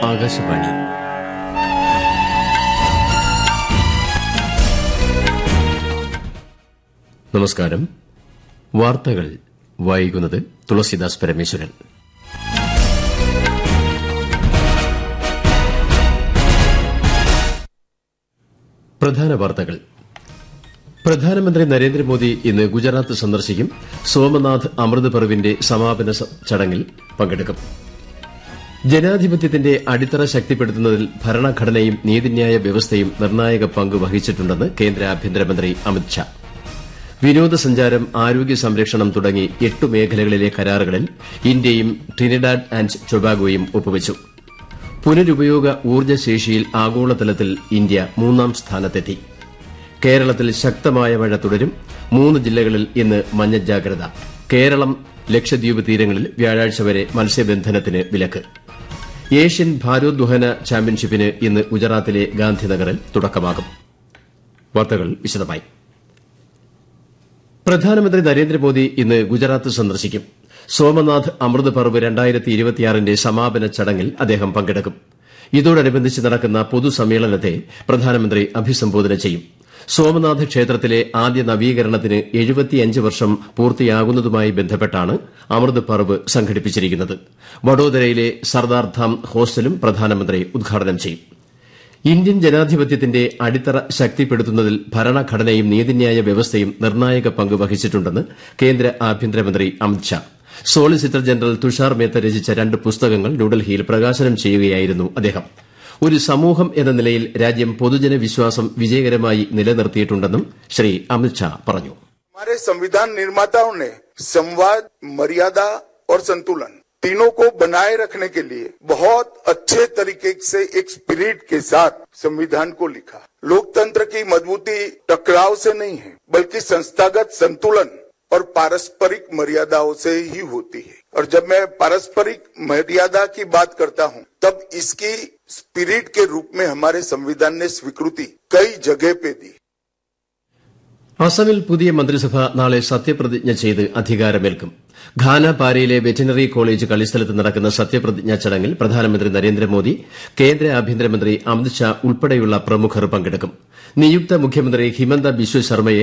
ആകാശവാണി നമസ്കാരം വാർത്തകൾ വായിക്കുന്നത് തുളസിദാസ് പരമേശ്വരൻ പ്രധാന വാർത്തകൾ പ്രധാനമന്ത്രി നരേന്ദ്രമോദി ഇന്ന് ഗുജറാത്ത് സന്ദർശിക്കും സോമനാഥ് അമൃത് പർവിന്റെ സമാപന സ- ചടങ്ങിൽ പങ്കെടുക്കും ജനാധിപത്യത്തിന്റെ അടിത്തറ ശക്തിപ്പെടുത്തുന്നതിൽ ഭരണഘടനയും നീതിന്യായ വ്യവസ്ഥയും നിർണായക പങ്ക് വഹിച്ചിട്ടുണ്ടെന്ന് കേന്ദ്ര ആഭ്യന്തരമന്ത്രി അമിത് ഷാ വിനോദസഞ്ചാരം ആരോഗ്യ സംരക്ഷണം തുടങ്ങി എട്ട് മേഖലകളിലെ കരാറുകളിൽ ഇന്ത്യയും ട്രിനിഡാഡ് ആന്റ് ടൊബാഗോയും ഒപ്പുവച്ചു പുനരുപയോഗ ഊർജ്ജശേഷിയിൽ ആഗോളതലത്തിൽ ഇന്ത്യ മൂന്നാം സ്ഥാനത്തെത്തി കേരളത്തിൽ ശക്തമായ മഴ തുടരും മൂന്ന് ജില്ലകളിൽ ഇന്ന് മഞ്ഞ ജാഗ്രത കേരളം ലക്ഷദ്വീപ് തീരങ്ങളിൽ വ്യാഴാഴ്ച വരെ മത്സ്യബന്ധനത്തിന് വിലക്ക് ഏഷ്യൻ ഭാരോദ്വഹന ചാമ്പ്യൻഷിപ്പിന് ഇന്ന് ഗുജറാത്തിലെ ഗാന്ധിനഗറിൽ തുടക്കമാകും വാർത്തകൾ വിശദമായി പ്രധാനമന്ത്രി നരേന്ദ്രമോദി ഇന്ന് ഗുജറാത്ത് സന്ദർശിക്കും സോമനാഥ് അമൃത് പർവ് രണ്ടായിരത്തി ഇരുപത്തിയാറിന്റെ സമാപന ചടങ്ങിൽ അദ്ദേഹം പങ്കെടുക്കും ഇതോടനുബന്ധിച്ച് നടക്കുന്ന പൊതുസമ്മേളനത്തെ പ്രധാനമന്ത്രി അഭിസംബോധന ചെയ്യും സോമനാഥ് ക്ഷേത്രത്തിലെ ആദ്യ നവീകരണത്തിന് എഴുപത്തിയഞ്ച് വർഷം പൂർത്തിയാകുന്നതുമായി ബന്ധപ്പെട്ടാണ് അമൃത് പർവ് സംഘടിപ്പിച്ചിരിക്കുന്നത് വഡോദരയിലെ സർദാർ ധാം ഹോസ്റ്റലും പ്രധാനമന്ത്രി ഉദ്ഘാടനം ചെയ്യും ഇന്ത്യൻ ജനാധിപത്യത്തിന്റെ അടിത്തറ ശക്തിപ്പെടുത്തുന്നതിൽ ഭരണഘടനയും നീതിന്യായ വ്യവസ്ഥയും നിർണായക പങ്ക് വഹിച്ചിട്ടുണ്ടെന്ന് കേന്ദ്ര ആഭ്യന്തരമന്ത്രി അമിത് ഷാ സോളിസിറ്റർ ജനറൽ തുഷാർ മേത്ത രചിച്ച രണ്ട് പുസ്തകങ്ങൾ ന്യൂഡൽഹിയിൽ പ്രകാശനം ചെയ്യുകയായിരുന്നു അദ്ദേഹം ഒരു സമൂഹം എന്ന നിലയിൽ രാജ്യം പൊതുജന വിശ്വാസം വിജയകരമായി നിലനിർത്തിയിട്ടുണ്ടെന്നും ശ്രീ അമിത് ഷാ പറഞ്ഞു हमारे संविधान निर्माताओं ने संवाद मर्यादा और संतुलन तीनों को बनाए रखने के लिए बहुत अच्छे तरीके से एक स्पिरिट के साथ संविधान को लिखा लोकतंत्र की मजबूती टकराव से नहीं है बल्कि संस्थागत संतुलन और पारस्परिक मर्यादाओं से ही होती है और जब मैं पारस्परिक मर्यादा की बात करता हूं तब इसकी स्पिरिट के रूप में हमारे संविधान ने स्वीकृति कई जगह पे दी അസമിൽ പുതിയ മന്ത്രിസഭ നാളെ സത്യപ്രതിജ്ഞ ചെയ്ത് അധികാരമേൽക്കും ഘാനപാരയിലെ വെറ്റിനറി കോളേജ് കളിസ്ഥലത്ത് നടക്കുന്ന സത്യപ്രതിജ്ഞാ ചടങ്ങിൽ പ്രധാനമന്ത്രി നരേന്ദ്രമോദി കേന്ദ്ര ആഭ്യന്തരമന്ത്രി അമിത് ഷാ ഉൾപ്പെടെയുള്ള പ്രമുഖർ പങ്കെടുക്കും നിയുക്ത മുഖ്യമന്ത്രി ഹിമന്ത ബിശ്വ ശർമ്മയെ